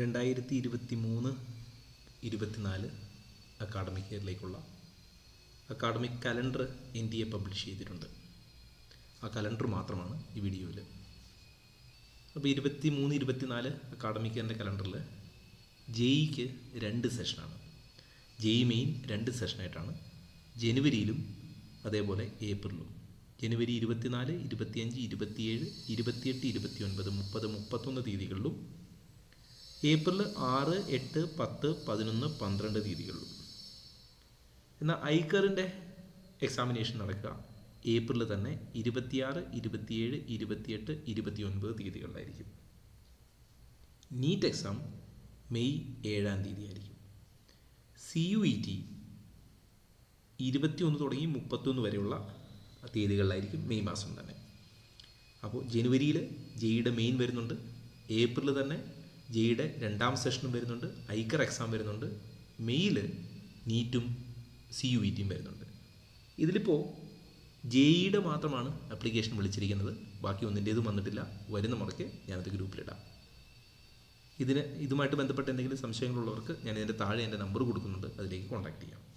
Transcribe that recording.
രണ്ടായിരത്തി ഇരുപത്തി മൂന്ന് ഇരുപത്തിനാല് അക്കാഡമിക് ഇയറിലേക്കുള്ള academic calendar N D A publish ചെയ്തിട്ടുണ്ട് ആ കലണ്ടർ മാത്രമാണ് ഈ വീഡിയോയിൽ അപ്പോൾ ഇരുപത്തി മൂന്ന് ഇരുപത്തിനാല് അക്കാഡമിക് ഇയറിൻ്റെ കലണ്ടറിൽ ജെയിക്ക് രണ്ട് സെഷനാണ് ജെയ് മെയിൻ രണ്ട് സെഷനായിട്ടാണ് ജനുവരിയിലും അതേപോലെ ഏപ്രിലും ജനുവരി ഇരുപത്തിനാല് ഇരുപത്തിയഞ്ച് ഇരുപത്തിയേഴ് ഇരുപത്തിയെട്ട് ഇരുപത്തിയൊൻപത് മുപ്പത് മുപ്പത്തൊന്ന് തീയതികളിലും ഏപ്രിൽ ആറ് എട്ട് പത്ത് പതിനൊന്ന് പന്ത്രണ്ട് തീയതികളിലും എന്നാൽ ഐക്കറിൻ്റെ എക്സാമിനേഷൻ നടക്കുക ഏപ്രിൽ തന്നെ ഇരുപത്തിയാറ് ഇരുപത്തിയേഴ് ഇരുപത്തിയെട്ട് ഇരുപത്തിയൊൻപത് തീയതികളിലായിരിക്കും നീറ്റ് എക്സാം മെയ് ഏഴാം തീയതി ആയിരിക്കും സി യു ഇ ടി ഇരുപത്തിയൊന്ന് തുടങ്ങി മുപ്പത്തൊന്ന് വരെയുള്ള തീയതികളിലായിരിക്കും മെയ് മാസം തന്നെ അപ്പോൾ ജനുവരിയിൽ ജെയുടെ മെയിൻ വരുന്നുണ്ട് ഏപ്രിൽ തന്നെ ജെയുടെ രണ്ടാം സെഷനും വരുന്നുണ്ട് ഐക്കർ എക്സാം വരുന്നുണ്ട് മെയ്യിൽ നീറ്റും സി യു ഇ ടിയും വരുന്നുണ്ട് ഇതിലിപ്പോൾ ജെയുടെ മാത്രമാണ് ആപ്ലിക്കേഷൻ വിളിച്ചിരിക്കുന്നത് ബാക്കി ഒന്നിൻ്റേതും വന്നിട്ടില്ല വരുന്ന മുറയ്ക്ക് ഞാനത് ഗ്രൂപ്പിലിടാം ഇതിന് ഇതുമായിട്ട് ബന്ധപ്പെട്ട എന്തെങ്കിലും സംശയങ്ങളുള്ളവർക്ക് ഞാൻ ഇതിൻ്റെ താഴെ എൻ്റെ നമ്പർ കൊടുക്കുന്നുണ്ട് അതിലേക്ക് കോൺടാക്ട് ചെയ്യാം